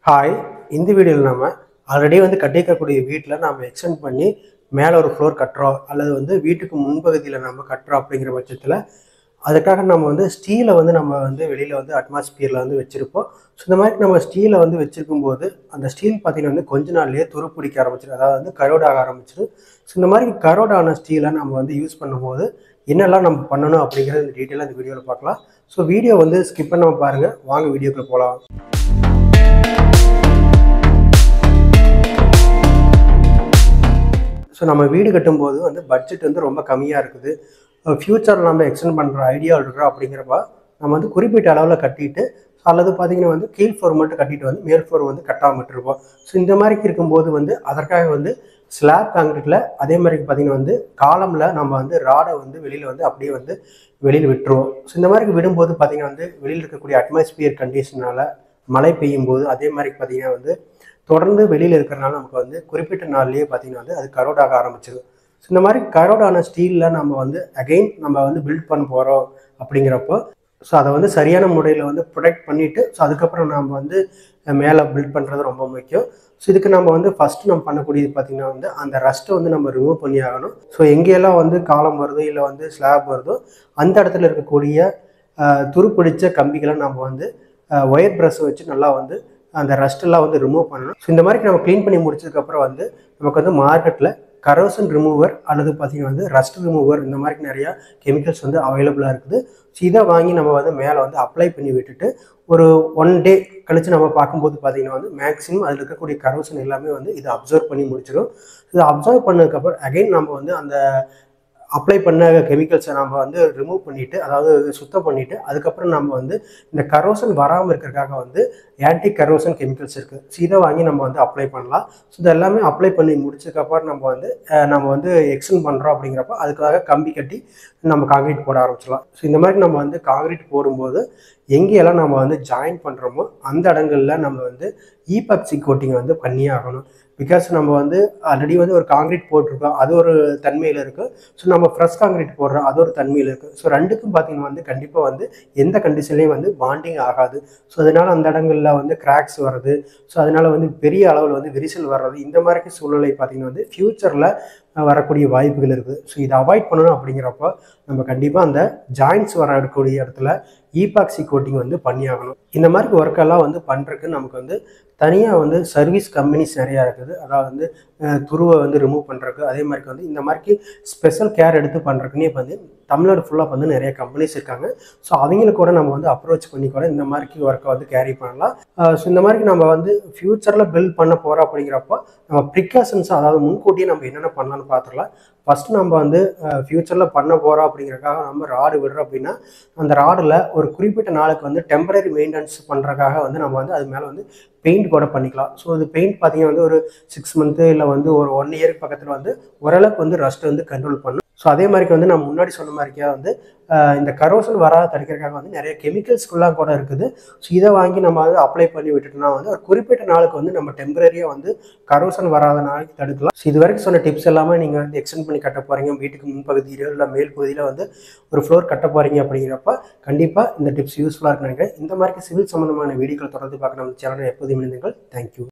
hi இந்த வீடியோவில் நம்ம ஆல்ரெடி வந்து கட்டியிருக்கக்கூடிய வீட்டில் நம்ம எக்ஸ்டெண்ட் பண்ணி மேலே ஒரு ஃப்ளோர் கட்டுறோம் அல்லது வந்து வீட்டுக்கு முன்பகுதியில் நம்ம கட்டுறோம் அப்படிங்கிற பட்சத்தில் அதுக்காக நம்ம வந்து ஸ்டீலை வந்து நம்ம வந்து வெளியில் வந்து அட்மாஸ்பியரில் வந்து வச்சுருப்போம் ஸோ இந்த மாதிரி நம்ம ஸ்டீலை வந்து வச்சுருக்கும் போது அந்த ஸ்டீல் பார்த்தீங்கன்னா வந்து கொஞ்ச நாள்லேயே துரு பிடிக்க ஆரம்பிச்சிடும் அதாவது வந்து கரோட் ஆக ஆரம்பிச்சிடும் ஸோ இந்த மாதிரி கரோட் ஆன ஸ்டீலை நம்ம வந்து யூஸ் பண்ணும்போது என்னெல்லாம் நம்ம பண்ணணும் அப்படிங்கிறது இந்த டீட்டெயிலாக இந்த வீடியோவில் பார்க்கலாம் ஸோ வீடியோ வந்து ஸ்கிப் பண்ணாமல் பாருங்கள் வாங்க வீடியோக்குள்ள போகலாம் ஸோ நம்ம வீடு கட்டும்போது வந்து பட்ஜெட் வந்து ரொம்ப கம்மியாக இருக்குது ஃப்யூச்சரில் நம்ம எக்ஸ்டெண்ட் பண்ணுற ஐடியா இருக்கிறோம் அப்படிங்கிறப்ப நம்ம வந்து குறிப்பிட்ட அளவில் கட்டிட்டு அல்லது பார்த்தீங்கன்னா வந்து கீழ் ஃப்ளோர் மட்டும் கட்டிட்டு வந்து மேல் ஃப்ளோர் வந்து கட்டாமல் விட்டுருப்போம் ஸோ இந்த மாதிரி இருக்கும்போது வந்து அதற்காக வந்து ஸ்லாப் காங்கிரீட்டில் அதே மாதிரி பார்த்தீங்கன்னா வந்து காலமில் நம்ம வந்து ராடை வந்து வெளியில் வந்து அப்படியே வந்து வெளியில் விட்டுருவோம் ஸோ இந்த மாதிரி விடும்போது பார்த்தீங்கன்னா வந்து வெளியில் இருக்கக்கூடிய அட்மாஸ்பியர் கண்டிஷனால் மழை பெய்யும் போது அதே மாதிரி பார்த்தீங்கன்னா வந்து தொடர்ந்து வெளியில் இருக்கிறனால நமக்கு வந்து குறிப்பிட்ட நாள்லேயே பார்த்தீங்கன்னா வந்து அது கரோடாக ஆரம்பிச்சிடும் ஸோ இந்த மாதிரி கரோடான ஸ்டீலில் நம்ம வந்து அகைன் நம்ம வந்து பில்ட் பண்ண போகிறோம் அப்படிங்கிறப்போ ஸோ அதை வந்து சரியான முறையில் வந்து ப்ரொடெக்ட் பண்ணிவிட்டு ஸோ அதுக்கப்புறம் நம்ம வந்து மேலே பில்ட் பண்ணுறது ரொம்ப முக்கியம் ஸோ இதுக்கு நம்ம வந்து ஃபஸ்ட்டு நம்ம பண்ணக்கூடியது பார்த்திங்கன்னா வந்து அந்த ரஸ்ட்டை வந்து நம்ம ரிமூவ் பண்ணி ஆகணும் ஸோ எங்கெல்லாம் வந்து காலம் வருதோ இல்லை வந்து ஸ்லாப் வருதோ அந்த இடத்துல இருக்கக்கூடிய அஹ், துருப்பிடிச்ச கம்பிகளை நம்ம வந்து ஒயர் ப்ரஷ் வச்சு நல்லா வந்து அந்த ரஸ்ட்டெல்லாம் வந்து ரிமூவ் பண்ணணும் ஸோ இந்த மாதிரி நம்ம க்ளீன் பண்ணி முடிச்சதுக்கப்புறம் வந்து நமக்கு வந்து மார்க்கெட்டில் கரோசன் ரிமூவர் அல்லது பார்த்தீங்கன்னா வந்து ரஸ்ட் ரிமூவர் இந்த மாதிரி நிறையா கெமிக்கல்ஸ் வந்து அவைலபிளாக இருக்குது ஸோ இதை வாங்கி நம்ம வந்து மேலே வந்து அப்ளை பண்ணி விட்டுட்டு ஒரு ஒன் டே கழித்து நம்ம பார்க்கும்போது பார்த்தீங்கன்னா வந்து மேக்ஸிமம் அதில் இருக்கக்கூடிய கரோசன் எல்லாமே வந்து இதை அப்சர்வ் பண்ணி முடிச்சிடும் இதை அப்சர்வ் பண்ணதுக்கப்புறம் அகைன் நம்ம வந்து அந்த அப்ளை பண்ண கெமிக்கல்ஸை நம்ம வந்து ரிமூவ் பண்ணிவிட்டு அதாவது சுத்தம் பண்ணிவிட்டு அதுக்கப்புறம் நம்ம வந்து இந்த கரோசன் வராமல் இருக்கிறதுக்காக வந்து ஆன்டி கரோசன் கெமிக்கல்ஸ் இருக்குது ஸோ இதை வாங்கி நம்ம வந்து அப்ளை பண்ணலாம் ஸோ இது எல்லாமே அப்ளை பண்ணி முடிச்சதுக்கப்புறம் நம்ம வந்து அஹ், நம்ம வந்து எக்ஸ்டெண்ட் பண்ணுறோம் அப்படிங்கிறப்ப அதுக்காக கம்பி கட்டி நம்ம காங்கிரீட் போட ஆரம்பிச்சிடலாம் ஸோ இந்த மாதிரி நம்ம வந்து காங்கிரீட் போடும்போது எங்கேயெல்லாம் நம்ம வந்து ஜாயின் பண்ணுறோமோ அந்த இடங்கள்ல நம்ம வந்து ஈபக்சி கோட்டிங் வந்து பண்ணியே ஆகணும் பிகாஸ் நம்ம வந்து ஆல்ரெடி வந்து ஒரு காங்கிரீட் போட்டிருக்கோம் அது ஒரு தன்மையில் இருக்குது ஸோ நம்ம ஃப்ரெஷ் காங்கிரீட் போடுறோம் அது ஒரு தன்மையில் இருக்குது ஸோ ரெண்டுக்கும் பார்த்தீங்கன்னா வந்து கண்டிப்பாக வந்து எந்த கண்டிஷன்லையும் வந்து பாண்டிங் ஆகாது ஸோ அதனால் அந்த இடங்களில் வந்து கிராக்ஸ் வர்றது ஸோ அதனால் வந்து பெரிய அளவில் வந்து விரிசல் வர்றது இந்த மாதிரி சூழ்நிலை பார்த்தீங்கன்னா வந்து ஃப்யூச்சரில் வரக்கூடிய வாய்ப்புகள் இருக்குது ஸோ இதை அவாய்ட் பண்ணணும் அப்படிங்கிறப்போ நம்ம கண்டிப்பாக அந்த ஜாயின்ஸ் வரக்கூடிய இடத்துல ஈபாக்சி கோட்டிங் வந்து பண்ணியாகணும் இந்த மாதிரி ஒர்க்கெல்லாம் வந்து பண்ணுறதுக்கு நமக்கு வந்து தனியாக வந்து சர்வீஸ் கம்பெனிஸ் நிறையா இருக்குது அதாவது வந்து அஹ், துருவை வந்து ரிமூவ் பண்ணுறதுக்கு அதே மாதிரி வந்து இந்த மாதிரி ஸ்பெஷல் கேர் எடுத்து பண்ணுறதுக்குன்னே இப்போ வந்து தமிழ்நாடு ஃபுல்லாக வந்து நிறைய கம்பெனிஸ் இருக்காங்க ஸோ அவங்களுக்கு கூட நம்ம வந்து அப்ரோச் பண்ணி கூட இந்த மாதிரி ஒர்க்கை வந்து கேரி பண்ணலாம் ஸோ இந்த மாதிரி நம்ம வந்து ஃப்யூச்சரில் பில்ட் பண்ண போகிறோம் அப்படிங்கிறப்போ நம்ம ப்ரிகாஷன்ஸ் அதாவது முன்கூட்டியே நம்ம என்னென்ன பண்ணலாம்னு பார்த்துடலாம் ஃபஸ்ட்டு நம்ம வந்து ஃப்யூச்சரில் பண்ண போகிறோம் அப்படிங்கிறதுக்காக நம்ம ராடு விடுறோம் அப்படின்னா அந்த ராடில் ஒரு குறிப்பிட்ட நாளுக்கு வந்து டெம்பரரி மெயின்டெனன்ஸ் பண்ணுறதுக்காக வந்து நம்ம வந்து அது மேலே வந்து பெயிண்ட் கூட பண்ணிக்கலாம் ஸோ இது பெயிண்ட் பார்த்தீங்கன்னா வந்து ஒரு சிக்ஸ் மந்த்து இல்லை வந்து ஒரு ஒன் இயருக்கு பக்கத்தில் வந்து ஓரளவுக்கு வந்து ரஸ்ட் வந்து கண்ட்ரோல் பண்ணும் ஸோ அதே மாதிரி வந்து நான் முன்னாடி சொன்ன மாதிரிக்கா வந்து அஹ், இந்த கரோசன் வராத தடுக்கிறதுக்காக வந்து நிறைய கெமிக்கல்ஸ்குலாம் கூட இருக்குது ஸோ இதை வாங்கி நம்ம வந்து அப்ளை பண்ணி விட்டுட்டோம்னா வந்து ஒரு குறிப்பிட்ட நாளுக்கு வந்து நம்ம டெம்பரரியாக வந்து கரோசன் வராத நாளைக்கு தடுக்கலாம் ஸோ இது வரைக்கும் சொன்ன டிப்ஸ் எல்லாமே நீங்கள் வந்து எக்ஸ்டெண்ட் பண்ணி கட்ட போகிறீங்க வீட்டுக்கு முன்பகுதியிலோ இல்லை மேல் பகுதியில் வந்து ஒரு ஃப்ளோர் கட்ட போகிறீங்க அப்படிங்கிறப்ப கண்டிப்பாக இந்த டிப்ஸ் யூஸ்ஃபுல்லாக இருக்குன்னு நினைக்கிறேன் இந்த மாதிரி சிவில் சம்மந்தமான வீடியோக்கள் தொடர்ந்து பார்க்க நம்ம சேனலை எப்போதும் இணைந்தீர்கள் தேங்க்யூ